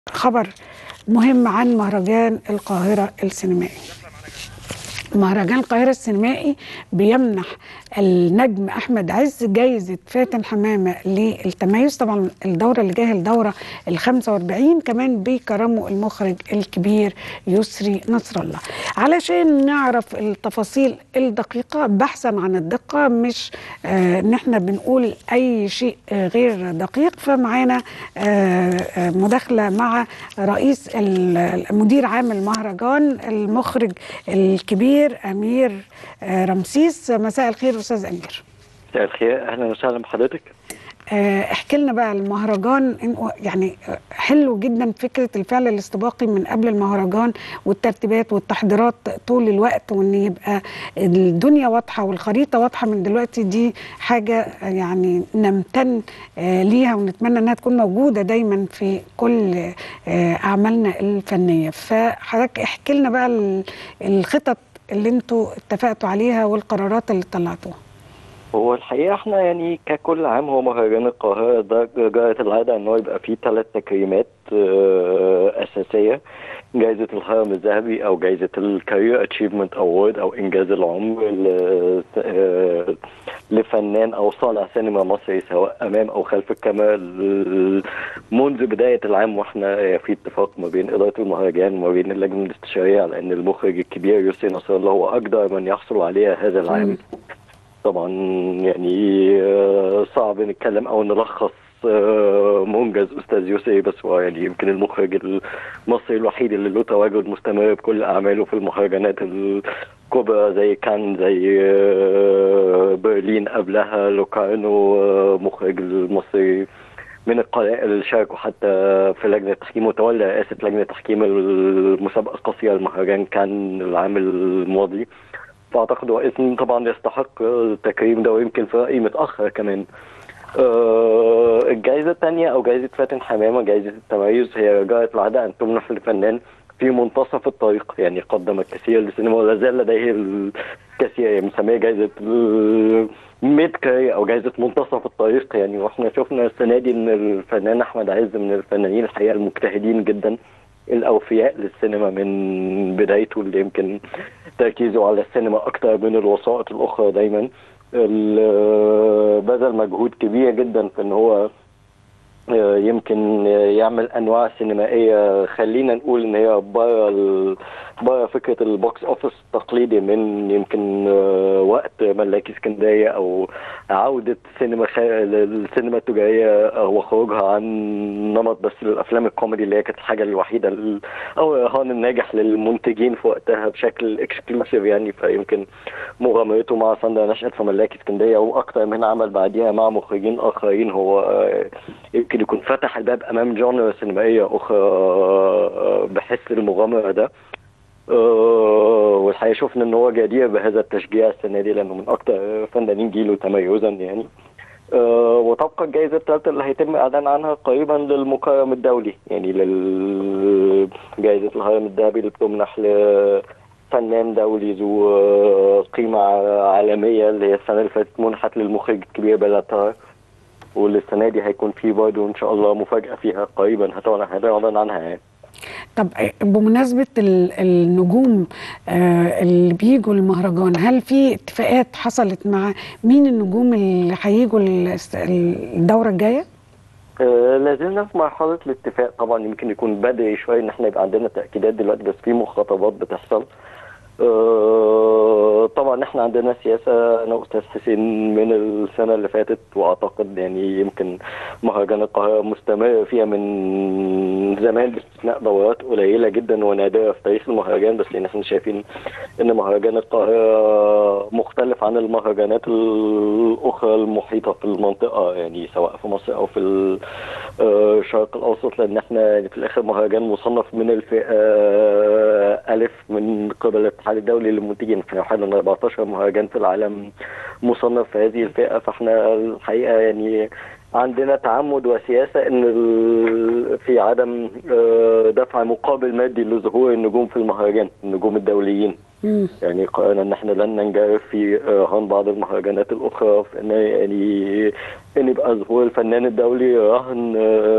خبر مهم عن مهرجان القاهرة السينمائي مهرجان القاهرة السينمائي بيمنح النجم أحمد عز جايزة فاتن حمامة للتميز طبعا الدورة اللي جاية الدورة ال 45 كمان بيكرموا المخرج الكبير يسري نصر الله علشان نعرف التفاصيل الدقيقة بحثا عن الدقة مش آه ان احنا بنقول أي شيء آه غير دقيق فمعانا آه آه مداخلة مع رئيس مدير عام المهرجان المخرج الكبير امير رمسيس مساء الخير استاذ امير مساء الخير اهلا وسهلا بحضرتك احكي لنا بقى المهرجان يعني حلو جدا فكره الفعل الاستباقي من قبل المهرجان والترتيبات والتحضيرات طول الوقت وان يبقى الدنيا واضحه والخريطه واضحه من دلوقتي دي حاجه يعني نمتن ليها ونتمنى انها تكون موجوده دايما في كل اعمالنا الفنيه فحضرتك احكي لنا بقى الخطط اللي انتوا اتفقتوا عليها والقرارات اللي طلعتوها هو الحقيقه احنا يعني ككل عام هو مهرجان القاهره ده جرت العاده ان هو يبقى فيه ثلاث تكريمات اساسيه جائزة الهرم الذهبي أو جائزة الكارير اتشيفمنت أوورد أو إنجاز العمر لفنان أو صانع سينما مصري سواء أمام أو خلف الكاميرا منذ بداية العام وإحنا في اتفاق ما بين إدارة المهرجان وما بين اللجنة الاستشارية على أن المخرج الكبير يسري نصر الله هو أقدر من يحصل عليها هذا العام طبعا يعني صعب نتكلم أو نلخص منجز استاذ يسري بس هو يعني يمكن المخرج المصري الوحيد اللي له تواجد مستمر بكل اعماله في المهرجانات الكبرى زي كان زي برلين قبلها لوكارنو مخرج المصري من القلائل اللي شاركوا حتى في لجنه التحكيم وتولى رئاسه لجنه تحكيم المسابقه القصيره المهرجان كان العام الماضي فاعتقد هو اسم طبعا يستحق التكريم ده ويمكن في رايي متاخر كمان أه الجائزة الثانية أو جائزة فاتن حمامة جائزة التميز هي جرت العادة أن تمنح لفنان في منتصف الطريق يعني قدم الكثير للسينما ولا زال لديه الكثير يعني مسميها جائزة ميد كاري أو جائزة منتصف الطريق يعني واحنا شفنا السنة دي إن الفنان أحمد عز من الفنانين الحقيقة المجتهدين جدا الأوفياء للسينما من بدايته اللي يمكن تركيزه على السينما أكتر من الوسائط الأخرى دايما بذل مجهود كبير جدا في ان هو يمكن يعمل انواع سينمائيه خلينا نقول ان هي بره بره فكره البوكس اوفيس التقليدي من يمكن وقت ملاكي اسكندريه او عوده سينما خ... السينما التجاريه وخروجها عن نمط بس للافلام الكوميدي اللي هي كانت الحاجه الوحيده او الرهان الناجح للمنتجين في وقتها بشكل اكسكلوسيف يعني فيمكن مغامرته مع ساندرا نشأت في ملاكي اسكندريه واكثر من عمل بعديها مع مخرجين اخرين هو يمكن يكون فتح الباب امام جونر سينمائيه اخرى بحس المغامره ده أه والحقيقه شفنا ان هو جدير بهذا التشجيع السنه دي لانه من اكثر فنانين جيله تميزا يعني أه وتبقى الجائزه الثالثه اللي هيتم اعلان عنها قريبا للمكرم الدولي يعني لجائزه الهرم الذهبي اللي بتمنح لفنان دولي ذو قيمه عالميه اللي هي السنه اللي فاتت منحت للمخرج الكبير بلاتار واللي السنه دي هيكون في برضه ان شاء الله مفاجاه فيها قريبا هتعلن عنها يعني طب بمناسبة النجوم اللي بيجوا المهرجان هل في اتفاقات حصلت مع مين النجوم اللي هيجوا الدورة الجاية؟ آه لازلنا في مرحلة الاتفاق طبعا يمكن يكون بدري شوية ان احنا يبقى عندنا تأكيدات دلوقتي بس في مخاطبات بتحصل آه طبعا احنا عندنا سياسة انا واستاذ حسين من السنة اللي فاتت واعتقد يعني يمكن مهرجان القاهرة مستمر فيها من زمان باستثناء دورات قليلة جدا ونادرة في تاريخ المهرجان بس لان احنا شايفين ان مهرجان القاهرة مختلف عن المهرجانات الاخرى المحيطة في المنطقة يعني سواء في مصر او في الشرق الاوسط لان احنا في الاخر مهرجان مصنف من الفئة الف من قبل الاتحاد الدولي للمنتجين احنا واحد من 14 مهرجان في العالم مصنف في هذه الفئه فاحنا الحقيقه يعني عندنا تعمد وسياسه ان ال- في عدم آه، دفع مقابل مادي لظهور النجوم في المهرجان النجوم الدوليين مم. يعني قررنا ان احنا لن ننجرف في رهان بعض المهرجانات الاخرى في ان يعني ان يبقى ظهور الفنان الدولي رهن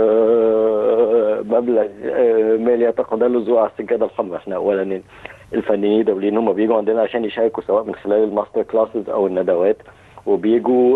آه، مبلغ آه، مالي يتقاضى له الظهور على السجاده الحمراء احنا اولا الفنانين الدوليين هم بيجوا عندنا عشان يشاركوا سواء من خلال الماستر كلاسز او الندوات وبيجوا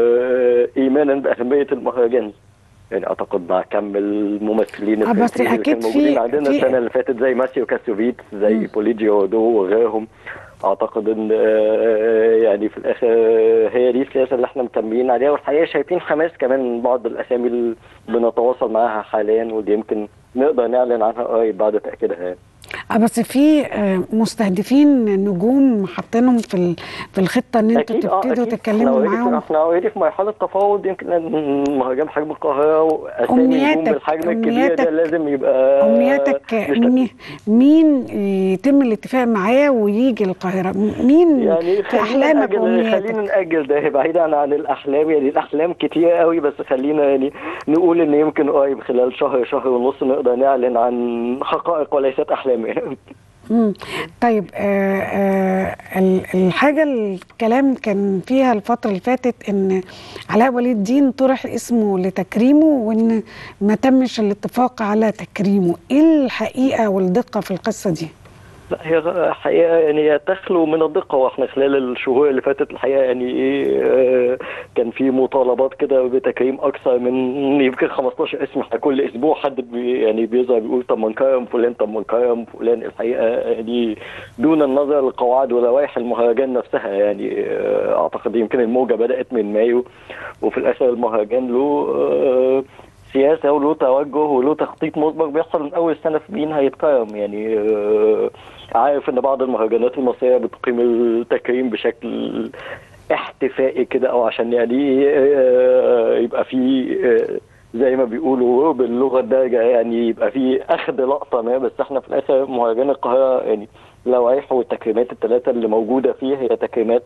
آه، ايمانا باهميه المهرجان يعني اعتقد مع كم الممثلين آه، بس الفرنسيين اللي أكيد كانوا في- موجودين عندنا في- السنه اللي فاتت زي ماسيو كاسيوفيتس زي بوليجي ودو وغيرهم اعتقد ان آه، يعني في الاخر آه، هي دي السياسه اللي احنا مكملين عليها والحقيقه شايفين حماس كمان من بعض الاسامي اللي بنتواصل معاها حاليا ودي يمكن نقدر نعلن عنها قريب بعد تاكيدها يعني. آه، بس في آه، مستهدفين نجوم حاطينهم في ال- في الخطه ان انتوا أكيد، آه، تبتدوا أكيد. تتكلموا احنا already- معاهم احنا اوريدي في مرحله تفاوض يمكن مهاجم حجم القاهره واسامي نجوم أمنياتك- بالحجم الكبير ده أمنياتك- لازم يبقى امنياتك مش مي- مين يتم الاتفاق معاه ويجي القاهره م- مين يعني في احلامك خلينا نأجل خلينا وامنياتك نأجل ده بعيدا عن الأحلام يعني الأحلام كتير قوي بس خلينا يعني نقول إن يمكن قريب خلال شهر شهر ونص نقدر نعلن عن حقائق وليست أحلام يعني. مم. طيب آه آه ال- الحاجة الكلام كان فيها الفترة اللي فاتت ان علاء ولي الدين طرح اسمه لتكريمه وان ما تمش الاتفاق على تكريمه ايه الحقيقة والدقة في القصة دي؟ لا هي حقيقة يعني هي تخلو من الدقة واحنا خلال الشهور اللي فاتت الحقيقة يعني ايه آه، كان في مطالبات كده بتكريم أكثر من يمكن 15 اسم احنا كل أسبوع حد بي يعني بيظهر بيقول طب ما نكرم فلان طب ما نكرم فلان الحقيقة يعني دون النظر للقواعد ولوائح المهرجان نفسها يعني آه، أعتقد يمكن الموجة بدأت من مايو وفي الآخر المهرجان له آه، سياسه وله توجه وله تخطيط مسبق بيحصل من اول سنه في مين هيتكرم يعني آه، عارف ان بعض المهرجانات المصريه بتقيم التكريم بشكل احتفائي كده او عشان يعني آه، يبقى في آه، زي ما بيقولوا باللغه الدارجه يعني يبقى في اخذ لقطه ما بس احنا في الاخر مهرجان القاهره يعني لوائحه والتكريمات الثلاثه اللي موجوده فيه هي تكريمات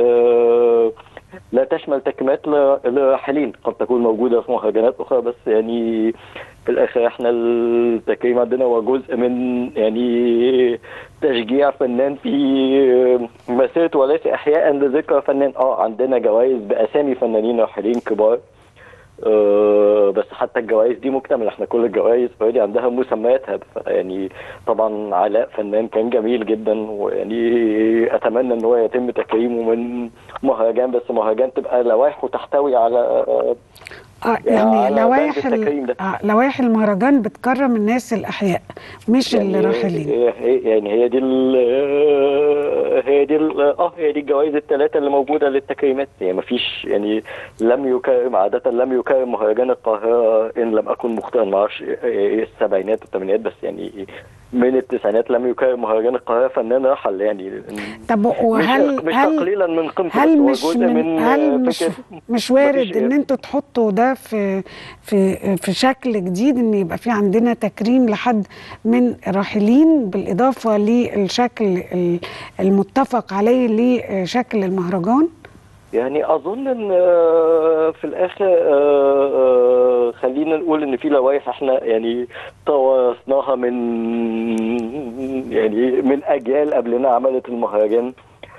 آه، لا تشمل تكريمات ل- لراحلين قد تكون موجوده في مهرجانات اخرى بس يعني في الاخر احنا التكريم عندنا هو جزء من يعني تشجيع فنان في مسيرته وليس احياء لذكرى فنان اه عندنا جوائز باسامي فنانين راحلين كبار آه، بس حتى الجوائز دي مكتمله احنا كل الجوائز اوريدي عندها مسمياتها يعني طبعا علاء فنان كان جميل جدا ويعني اتمنى ان هو يتم تكريمه من مهرجان بس مهرجان تبقى لوائحه تحتوي على اه يعني يعني على لوائح بند التكريم ال- ده. آه لوائح المهرجان بتكرم الناس الاحياء مش اللي راحلين هي هي- يعني هي دي ال هي دي ال اه هي دي الجوائز الثلاثه اللي موجوده للتكريمات يعني ما فيش يعني لم يكرم عاده لم يكرم مهرجان القاهره ان لم اكن مخطئا ما اعرفش إيه السبعينات والثمانينات بس يعني من التسعينات لم يكرم مهرجان القاهره فنان رحل يعني طب مش وهل مش هل تقليلا من قيمته هل بس هو مش جزء من هل مش فكره مش وارد مفيش ان انتوا تحطوا ده في في في شكل جديد ان يبقى في عندنا تكريم لحد من الراحلين بالاضافه للشكل ال- المتفق عليه لشكل المهرجان يعني اظن ان آه، في الاخر آه، آه، خلينا نقول ان في لوائح احنا يعني توارثناها من يعني من اجيال قبلنا عملت المهرجان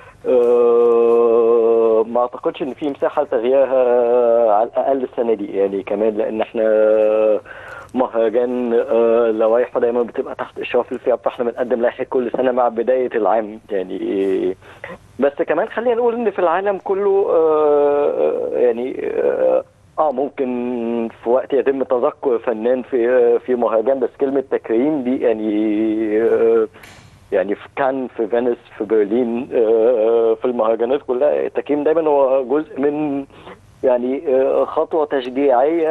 آه، ما اعتقدش ان في مساحه لتغييرها على الاقل السنه دي يعني كمان لان احنا مهرجان آه، لوائحه دايما بتبقى تحت اشراف الفئه فاحنا بنقدم لائحه كل سنه مع بدايه العام يعني بس كمان خلينا نقول ان في العالم كله آه، يعني آه، اه ممكن في وقت يتم تذكر فنان في في مهرجان بس كلمه تكريم دي يعني آه، يعني في كان في فينيس في برلين آه، في المهرجانات كلها التكريم دايما هو جزء من يعني آه، خطوه تشجيعيه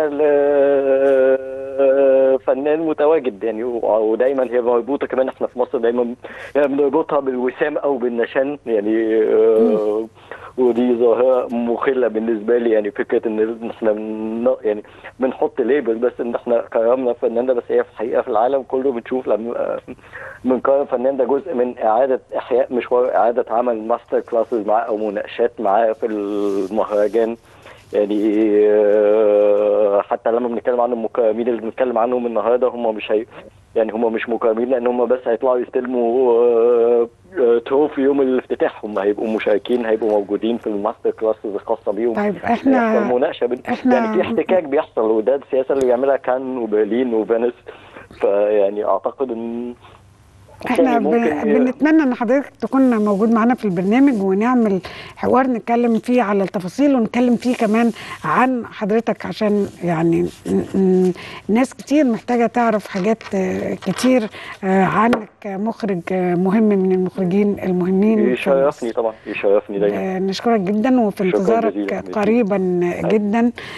لفنان متواجد يعني ودايما هي مربوطه كمان احنا في مصر دايما يعني بنربطها بالوسام او بالنشان يعني آه، ودي ظاهره مخله بالنسبه لي يعني فكره ان احنا بن- يعني بنحط ليبل بس ان احنا كرمنا فنان ده بس هي في الحقيقه في العالم كله بنشوف لما بنكرم فنان ده جزء من اعاده احياء مشوار اعاده عمل ماستر كلاسز معاه او مناقشات معاه في المهرجان يعني آه، حتى لما بنتكلم عن المكرمين اللي بنتكلم عنهم النهارده هم مش هي يعني هم مش مكرمين لان هم بس هيطلعوا يستلموا آه، آه، تروفي يوم الافتتاح هم هيبقوا مشاركين هيبقوا موجودين في الماستر كلاسز الخاصه بيهم طيب هيحصل احنا مناقشه بين إحنا- يعني في احتكاك بيحصل وده السياسه اللي بيعملها كان وبرلين وفينيس فيعني اعتقد ان احنا يعني ب... ممكن- بنتمنى ان حضرتك تكون موجود معانا في البرنامج ونعمل حوار نتكلم فيه على التفاصيل ونتكلم فيه كمان عن حضرتك عشان يعني ن- ن- ناس كتير محتاجة تعرف حاجات آه، كتير آه، عنك كمخرج آه، مهم من المخرجين المهمين في يشرفني مصر. طبعا يشرفني دايما آه، نشكرك جدا وفي شكراً انتظارك جزيلاً. قريبا جدا